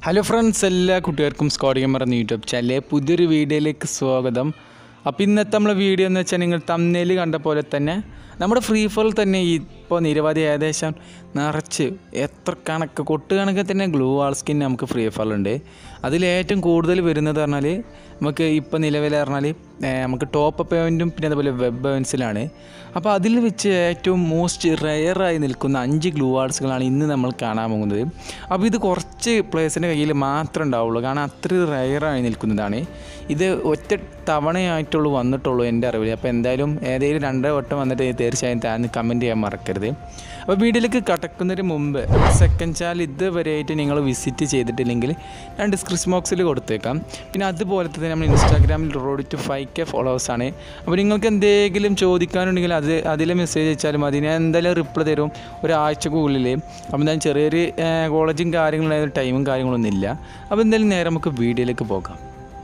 Hello friends എല്ലാ കുട്ടികൾക്കും squad gamer എന്ന യൂട്യൂബ് ചാനലിലെ പുതിയൊരു വീഡിയോയിലേക്ക് സ്വാഗതം അപ്പോൾ ഇന്നത്തെ നമ്മളെ വീഡിയോ എന്ന് വെച്ചാൽ നിങ്ങൾ തമ്മിൽ കണ്ട പോലെ തന്നെ നമ്മുടെ ഫ്രീ ഫയറിൽ തന്നെ ഇപ്പോൾ നിരവധി ഏകദേശം നിറച്ച് എത്ര കണക്ക് കൊട്ട് കണക്കിൽ തന്നെ ഗ്ലൂ വാൾ സ്കിൻ നമുക്ക് ഫ്രീ ഫയറിലുണ്ട് അതിൽ ഏറ്റവും കൂടുതൽ വരുന്നത് പറഞ്ഞാൽ നമുക്ക് ഇപ്പോൾ നിലവിൽ പറഞ്ഞാൽ ഏഹ്, നമുക്ക് ടോപ്പ് പോയിൻറ്റും പിന്നെ അതുപോലെ വെബ് പോയിൻസിലാണ് അപ്പോൾ അതിൽ വെച്ച് ഏറ്റവും മോസ്റ്റ് റെയറായി നിൽക്കുന്ന അഞ്ച് ഗ്ലൂ വാൾസുകളാണ് ഇന്ന് നമ്മൾ കാണാൻ പോകുന്നത് അപ്പോൾ ഇത് കുറച്ച് പ്ലേയേഴ്സിൻ്റെ കയ്യിൽ മാത്രമേ ഉണ്ടാവുള്ളൂ കാരണം അത്ര റെയറായി നിൽക്കുന്നതാണ് ഇത് ഒറ്റ തവണയായിട്ടുള്ളൂ വന്നിട്ടുള്ളൂ എൻ്റെ അറിവിൽ അപ്പോൾ എന്തായാലും ഏതെങ്കിലും രണ്ടര വട്ടം വന്നിട്ട് തീർച്ചയായും താന്ന് കമൻറ്റ് ചെയ്യാൻ മറക്കരുത് അപ്പോൾ വീഡിയോയിലേക്ക് കടക്കുന്നതിന് മുമ്പ് സെക്കൻഡ് ചാനൽ ഇതുവരെയായിട്ട് നിങ്ങൾ വിസിറ്റ് ചെയ്തിട്ടില്ലെങ്കിൽ ഞാൻ ഡിസ്ക്രിപ്ഷൻ ബോക്സിൽ കൊടുത്തേക്കാം പിന്നെ അതുപോലെ തന്നെ നമ്മൾ ഇൻസ്റ്റാഗ്രാമിൽ റോഡ് ടു ഫൈവ് കെ ഫോളോവേഴ്സാണ് അപ്പോൾ നിങ്ങൾക്ക് എന്തെങ്കിലും ചോദിക്കാനുണ്ടെങ്കിൽ അത് അതിൽ മെസ്സേജ് അയച്ചാലും അതിന് എന്തായാലും റിപ്ലൈ തരും ഒരാഴ്ചക്കുള്ളിൽ അപ്പോൾ എന്തായാലും ചെറിയൊരു ഏഹ്, കോളേജും കാര്യങ്ങളും ടൈമും കാര്യങ്ങളൊന്നും ഇല്ല അപ്പോൾ എന്തായാലും നേരെ നമുക്ക് വീഡിയോയിലേക്ക് പോകാം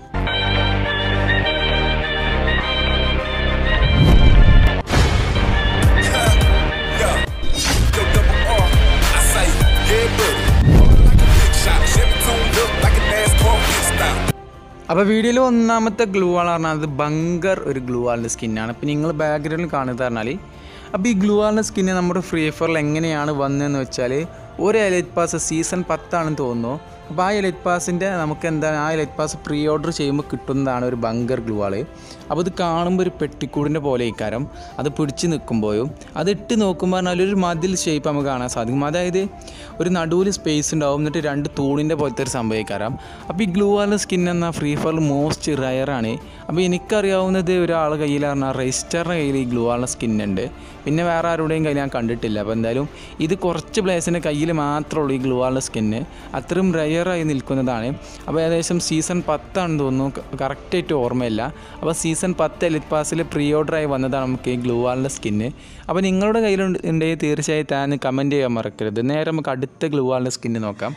Yeah. Yo, double R. I say, yeah, buddy. Like a big shot. Chevy tuned up like a NASCAR pit stop. അപ്പോൾ വീഡിയോയിൽ ഒന്നാമത്തെ ഗ്ലൂ ആൾ പറഞ്ഞാൽ അത് ബങ്കർ ഒരു ഗ്ലൂ ആളിൻ്റെ സ്കിന്നാണ് അപ്പോൾ നിങ്ങൾ ബാക്ക്ഗ്രൗണ്ടിൽ കാണുന്നത് പറഞ്ഞാൽ അപ്പോൾ ഈ ഗ്ലൂ ആളിൻ്റെ സ്കിന്ന് നമ്മുടെ ഫ്രീ ഫയറിൽ എങ്ങനെയാണ് വന്നതെന്ന് വെച്ചാൽ ഒരു എലൈറ്റ് പാസ് സീസൺ പത്താണെന്ന് തോന്നുന്നു അപ്പോൾ ആ എലൈറ്റ് പാസിൻ്റെ നമുക്ക് എന്താണ് ആ എലൈറ്റ് പാസ് പ്രീ ഓർഡർ ചെയ്യുമ്പോൾ കിട്ടുന്നതാണ് ഒരു ബങ്കർ ഗ്ലൂ ആൾ അപ്പോൾ ഇത് കാണുമ്പോൾ ഒരു പെട്ടിക്കൂടിൻ്റെ പോലെ ഇക്കാരം അത് പിടിച്ച് നിൽക്കുമ്പോഴും അത് ഇട്ട് നോക്കുമ്പോൾ പറഞ്ഞാൽ ഒരു മതിൽ ഷേപ്പ് നമുക്ക് കാണാൻ സാധിക്കും അതായത് ഒരു നടുവിൽ സ്പേസ് ഉണ്ടാവും എന്നിട്ട് രണ്ട് തൂണിൻ്റെ പോലത്തെ ഒരു സംഭവിക്കാരം അപ്പോൾ ഈ ഗ്ലൂ ആൾ സ്കിൻ എന്ന ഫ്രീ ഫയർ മോസ്റ്റ് റയറാണ് അപ്പോൾ എനിക്കറിയാവുന്നത് ഒരാൾ കയ്യിൽ പറഞ്ഞാൽ രജിസ്റ്ററിൻ്റെ കയ്യിൽ ഈ ഗ്ലൂ ആളിൻ്റെ സ്കിൻ ഉണ്ട് പിന്നെ വേറെ ആരുടെയും കയ്യിൽ ഞാൻ കണ്ടിട്ടില്ല അപ്പോൾ എന്തായാലും ഇത് കുറച്ച് പ്ലേസിൻ്റെ കയ്യിൽ മാത്രമേ ഉള്ളൂ ഈ ഗ്ലൂ ആളിൻ്റെ സ്കിന്ന് അത്രയും റയറായി നിൽക്കുന്നതാണ് അപ്പോൾ ഏകദേശം സീസൺ പത്താണെന്ന് തോന്നുന്നു കറക്റ്റായിട്ട് ഓർമ്മയില്ല അപ്പോൾ സീസൺ പത്ത് എലിറ്റ് പാസിൽ പ്രീ ഓർഡറായി വന്നതാണ് നമുക്ക് ഈ ഗ്ലൂ ആളിൻ്റെ സ്കിന്ന് അപ്പോൾ നിങ്ങളുടെ കയ്യിലുണ്ട് ഉണ്ടെങ്കിൽ തീർച്ചയായും താൻ കമൻറ്റ് ചെയ്യാൻ മറക്കരുത് നേരെ നമുക്ക് അടുത്ത ഗ്ലൂ ആളിൻ്റെ സ്കിന്ന് നോക്കാം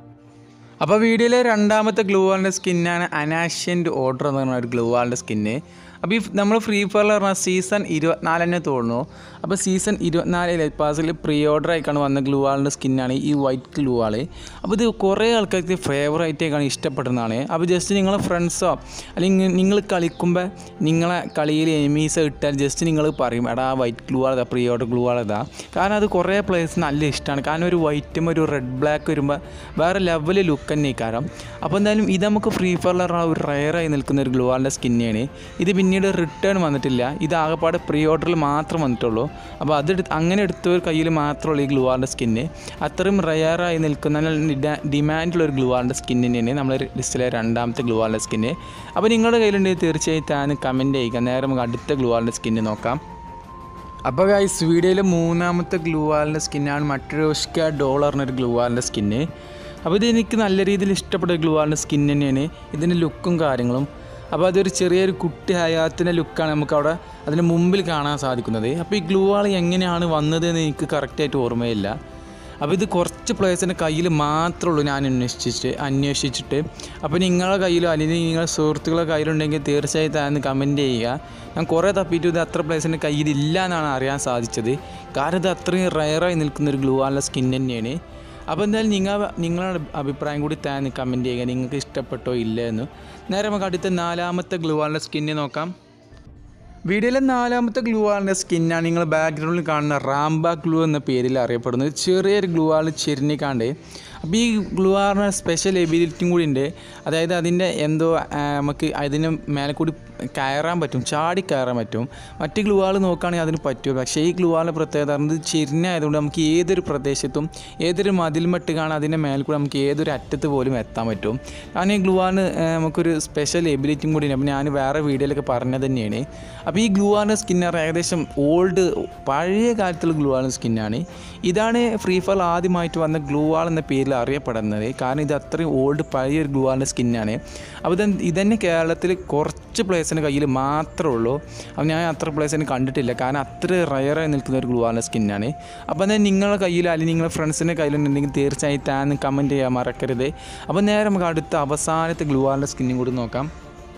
അപ്പോൾ വീഡിയോയിലെ രണ്ടാമത്തെ ഗ്ലൂ വാളിൻ്റെ സ്കിന്നാണ് അനാഷ്യൻ്റ് ഓർഡർ എന്ന് പറഞ്ഞ ഒരു ഗ്ലൂ വാളിൻ്റെ സ്കിന്ന് അപ്പോൾ ഈ നമ്മൾ ഫ്രീ ഫയറിൽ പറഞ്ഞാൽ സീസൺ ഇരുപത്തിനാലിനെ തോന്നുന്നു അപ്പോൾ സീസൺ ഇരുപത്തിനാല് ലൈറ്റ് പാസിൽ പ്രീ ഓർഡർ ആയിക്കാണ് വന്ന ഗ്ലൂ വാളിൻ്റെ സ്കിന്നാണ് ഈ വൈറ്റ് ഗ്ലൂ വാള് അപ്പോൾ ഇത് കുറേ ആൾക്കാർക്ക് ഫേവറേറ്റ് ആയിക്കാണ് ഇഷ്ടപ്പെടുന്നതാണ് അപ്പോൾ ജസ്റ്റ് നിങ്ങളെ ഫ്രണ്ട്സോ അല്ലെങ്കിൽ നിങ്ങൾ കളിക്കുമ്പോൾ നിങ്ങളെ കളിയിൽ എനിമീസ് ഇട്ടാൽ ജസ്റ്റ് നിങ്ങൾ പറയും എടാ white gloo wall pre order gloo wall ഇതാ കാരണം അത് കുറേ പ്ലേയേഴ്സ് നല്ല ഇഷ്ടമാണ് കാരണം ഒരു വൈറ്റും ഒരു റെഡ് ബ്ലാക്ക് വരുമ്പോൾ വേറെ ലെവൽ ലുക്ക് തന്നെ കാരണം അപ്പോൾ എന്തായാലും ഇത് നമുക്ക് ഫ്രീ ഫയറിൽ ഒരു റയറായി നിൽക്കുന്ന ഒരു ഗ്ലൂവാളിൻ്റെ സ്കിന്നെയാണ് ഇത് പിന്നീട് റിട്ടേൺ വന്നിട്ടില്ല ഇത് ആകെപ്പാടെ പ്രീ ഓർഡറിൽ മാത്രം വന്നിട്ടുള്ളൂ അപ്പോൾ അത് എടുത്ത് അങ്ങനെ എടുത്തവർ കയ്യിൽ മാത്രമുള്ള ഈ ഗ്ലൂവാളിൻ്റെ സ്കിന്ന് അത്രയും റയറായി നിൽക്കുന്ന നല്ല ഡിമാൻഡുള്ള ഒരു ഗ്ലൂവാളിൻ്റെ സ്കിൻ തന്നെയാണ് നമ്മുടെ ലിസ്റ്റിലെ രണ്ടാമത്തെ ഗ്ലൂവാളിൻ്റെ സ്കിന്ന് അപ്പോൾ നിങ്ങളുടെ കയ്യിലുണ്ടെങ്കിൽ തീർച്ചയായും താൻ കമൻറ്റ് ചെയ്യുക നേരെ നമുക്ക് അടുത്ത ഗ്ലൂവാളിൻ്റെ സ്കിന്ന് നോക്കാം അപ്പോൾ ഗൈസ് വീഡിയോയിലെ മൂന്നാമത്തെ ഗ്ലൂ വാലിൻ്റെ സ്കിന്നാണ് മട്രോഷ്ക ഡോളറിനൊരു ഗ്ലൂ വാലിൻ്റെ സ്കിന്ന് അപ്പോൾ ഇത് എനിക്ക് നല്ല രീതിയിൽ ഇഷ്ടപ്പെട്ട ഗ്ലൂ വാലിൻ്റെ സ്കിൻ തന്നെയാണ് ഇതിൻ്റെ ലുക്കും കാര്യങ്ങളും അപ്പോൾ അതൊരു ചെറിയൊരു കുട്ടി ഹയാത്തിൻ്റെ ലുക്കാണ് നമുക്ക് അവിടെ അതിന് മുമ്പിൽ കാണാൻ സാധിക്കുന്നത് അപ്പോൾ ഈ ഗ്ലൂ വാൾ എങ്ങനെയാണ് വന്നതെന്ന് എനിക്ക് കറക്റ്റായിട്ട് ഓർമ്മയില്ല അപ്പോൾ ഇത് കുറച്ച് പ്ലേയേഴ്സിൻ്റെ കയ്യിൽ മാത്രമേ ഉള്ളൂ ഞാൻ അന്വേഷിച്ചിട്ട് അന്വേഷിച്ചിട്ട് അപ്പോൾ നിങ്ങളുടെ കയ്യിലോ അല്ലെങ്കിൽ നിങ്ങളുടെ സുഹൃത്തുക്കളുടെ കയ്യിലുണ്ടെങ്കിൽ തീർച്ചയായും താന്ന് കമൻറ്റ് ചെയ്യുക ഞാൻ കുറേ തപ്പിയിട്ട് ഇത് അത്ര പ്ലേയേഴ്സിൻ്റെ കയ്യിലില്ല എന്നാണ് അറിയാൻ സാധിച്ചത് കാരണം ഇത് അത്രയും റയറായി നിൽക്കുന്ന ഒരു ഗ്ലൂ ആളുടെ സ്കിൻ തന്നെയാണ് അപ്പോൾ എന്തായാലും നിങ്ങൾ നിങ്ങളുടെ അഭിപ്രായം കൂടി താന്ന് കമൻറ്റ് ചെയ്യുക നിങ്ങൾക്ക് ഇഷ്ടപ്പെട്ടോ ഇല്ല എന്ന് നേരെ നമുക്ക് അടുത്ത നാലാമത്തെ ഗ്ലൂ ആളുടെ സ്കിന്നെ നോക്കാം വീഡിയോയിലെ നാലാമത്തെ ഗ്ലൂ ആളിൻ്റെ സ്കിന്നാണ് നിങ്ങൾ ബാക്ക്ഗ്രൗണ്ടിൽ കാണുന്ന റാംബ ഗ്ലൂ എന്ന പേരിൽ അറിയപ്പെടുന്നത് ചെറിയൊരു ഗ്ലൂ ആൾ ചെരിഞ്ഞിക്കാണ്ട് അപ്പോൾ ഈ ഗ്ലൂ ആറിന് സ്പെഷ്യൽ എബിലിറ്റിയും കൂടി ഉണ്ട് അതായത് അതിൻ്റെ എന്തോ ആ, നമുക്ക് അതിന് മേലെ കൂടി കയറാൻ പറ്റും ചാടി കയറാൻ പറ്റും മറ്റ് ഗ്ലൂ ആൾ നോക്കുകയാണെങ്കിൽ അതിന് പറ്റും പക്ഷേ ഈ ഗ്ലൂ ആളിൻ്റെ പ്രത്യേകത പറഞ്ഞത് ചെരിഞ്ഞായതുകൊണ്ട് നമുക്ക് ഏതൊരു പ്രദേശത്തും ഏതൊരു മതിൽമട്ട് കാണാൻ അതിൻ്റെ മേലെ കൂടി നമുക്ക് ഏതൊരു അറ്റത്ത് പോലും എത്താൻ പറ്റും കാരണം ഈ ഗ്ലൂ ആളിന് നമുക്കൊരു സ്പെഷ്യൽ എബിലിറ്റിയും കൂടി ഉണ്ട് അപ്പോൾ ഞാൻ വേറെ വീഡിയോയിലൊക്കെ പറഞ്ഞത് തന്നെയാണ് അപ്പോൾ ഈ ഗ്ലൂ ആളിൻ്റെ സ്കിന്നർ ഏകദേശം ഓൾഡ് പഴയ കാലത്തുള്ള ഗ്ലൂ ആളിൻ്റെ സ്കിന്നാണ് ഇതാണ് ഫ്രീ ഫയർ ആദ്യമായിട്ട് വന്ന ഗ്ലൂ ആൾ എന്ന പേരിൽ അറിയപ്പെടുന്നത് കാരണം ഇത് അത്രയും ഓൾഡ് പഴയ ഒരു ഗ്ലൂ ആളിൻ്റെ സ്കിന്നാണ് അപ്പോൾ ഇത് ഇതന്നെ കേരളത്തിൽ കുറച്ച് പ്ലേസിൻ്റെ കയ്യിൽ മാത്രമേ ഉള്ളൂ അപ്പോൾ ഞാൻ അത്ര പ്ലേസിന് കണ്ടിട്ടില്ല കാരണം അത്ര റയറായി നിൽക്കുന്ന ഒരു ഗ്ലൂ ആളിൻ്റെ സ്കിന്നാണ് അപ്പോൾ എന്നാൽ നിങ്ങളുടെ കയ്യിൽ അല്ലെങ്കിൽ നിങ്ങളുടെ ഫ്രണ്ട്സിൻ്റെ കയ്യിലുണ്ടെങ്കിൽ തീർച്ചയായും താൻ കമൻറ്റ് ചെയ്യാൻ മറക്കരുത് അപ്പോൾ നേരെ നമുക്ക് അടുത്ത അവസാനത്തെ ഗ്ലൂ ആളിൻ്റെ സ്കിന്നും കൂടി നോക്കാം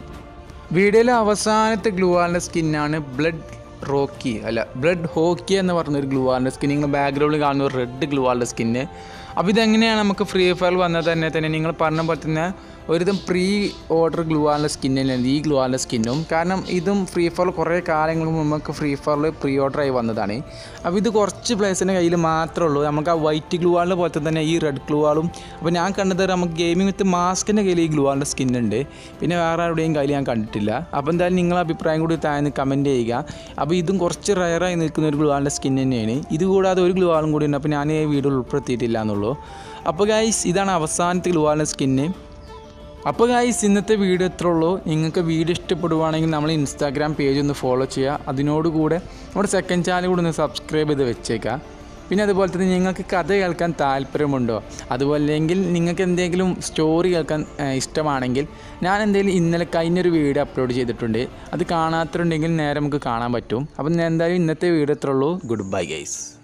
വീഡിയോയിലെ അവസാനത്തെ ഗ്ലൂ ആളിൻ്റെ സ്കിന്നാണ് ബ്ലഡ് റോക്കി അല്ല ബ്ലഡ് ഹോക്കി എന്ന് പറഞ്ഞൊരു ഗ്ലൂ ആളിൻ്റെ സ്കിൻ നിങ്ങൾ ബാക്ക്ഗ്രൗണ്ടിൽ കാണുന്ന ഒരു റെഡ് ഗ്ലൂ ആളിൻ്റെ സ്കിന്ന് അപ്പോൾ ഇതെങ്ങനെയാണ് നമുക്ക് ഫ്രീ ഫയർ വന്നത് തന്നെ തന്നെ നിങ്ങൾ പറഞ്ഞ പോലെ തന്നെ ഒരുതും പ്രീ ഓർഡർ ഗ്ലൂ ആനുള്ള സ്കിൻ തന്നെയാണ് ഈ ഗ്ലൂ ആനുള്ള സ്കിന്നും കാരണം ഇതും ഫ്രീ ഫയർ കുറേ കാലങ്ങൾക്ക് മുമ്പ് നമുക്ക് ഫ്രീ ഫയറിൽ പ്രീ ഓർഡർ ആയി വന്നതാണ് അപ്പോൾ ഇത് കുറച്ച് പ്ലേസിൻ്റെ കയ്യിൽ മാത്രമേ ഉള്ളൂ നമുക്ക് ആ വൈറ്റ് ഗ്ലൂ ആളിൻ്റെ പോലത്തെ തന്നെ ഈ റെഡ് ഗ്ലൂ ആളും അപ്പോൾ ഞാൻ കണ്ടത് നമുക്ക് ഗെയിമിംഗ് വിത്ത് മാസ്കിൻ്റെ കയ്യിൽ ഈ ഗ്ലൂ ആളിൻ്റെ സ്കിൻ ഉണ്ട് പിന്നെ വേറെ ആരുടെയും കയ്യിൽ ഞാൻ കണ്ടിട്ടില്ല അപ്പോൾ എന്തായാലും നിങ്ങളെ അഭിപ്രായം കൂടി താഴ്ന്ന് കമൻറ്റ് ചെയ്യുക അപ്പോൾ ഇതും കുറച്ച് റയറായി നിൽക്കുന്ന ഒരു ഗ്ലൂ ആളിൻ്റെ സ്കിൻ തന്നെയാണ് ഇത് കൂടാതെ ഒരു ഗ്ലൂ ആളും കൂടി ഉണ്ട് അപ്പോൾ ഞാൻ ഈ വീഡിയോ ഉൾപ്പെടുത്തിയിട്ടില്ല എന്നുള്ളൂ അപ്പോൾ ഗൈസ് ഇതാണ് അവസാനത്തെ ഗ്ലൂ ആളിൻ്റെ സ്കിന്ന് അപ്പോൾ ഗൈസ് ഇന്നത്തെ വീഡിയോ ഇത്രേ ഉള്ളൂ നിങ്ങൾക്ക് വീഡിയോ ഇഷ്ടപ്പെടുവാണെങ്കിൽ നമ്മൾ ഇൻസ്റ്റാഗ്രാം പേജ് ഒന്ന് ഫോളോ ചെയ്യുക അതിനോടുകൂടെ നമ്മുടെ സെക്കൻഡ് ചാനൽ കൂടെ ഒന്ന് സബ്സ്ക്രൈബ് ചെയ്ത് വെച്ചേക്കാം പിന്നെ അതുപോലെ തന്നെ നിങ്ങൾക്ക് കഥ കേൾക്കാൻ താല്പര്യമുണ്ടോ അതുപോലെ അല്ലെങ്കിൽ നിങ്ങൾക്ക് എന്തെങ്കിലും സ്റ്റോറി കേൾക്കാൻ ഏഹ്, ഇഷ്ടമാണെങ്കിൽ ഞാൻ എന്തെങ്കിലും ഇന്നലെ കഴിഞ്ഞൊരു വീഡിയോ അപ്ലോഡ് ചെയ്തിട്ടുണ്ട് അത് കാണാത്തതുണ്ടെങ്കിൽ നേരെ നമുക്ക് കാണാൻ പറ്റും അപ്പം ഞാൻ എന്തായാലും ഇന്നത്തെ വീഡിയോ ഇത്രേ ഉള്ളൂ ഗുഡ് ബൈ ഗൈസ്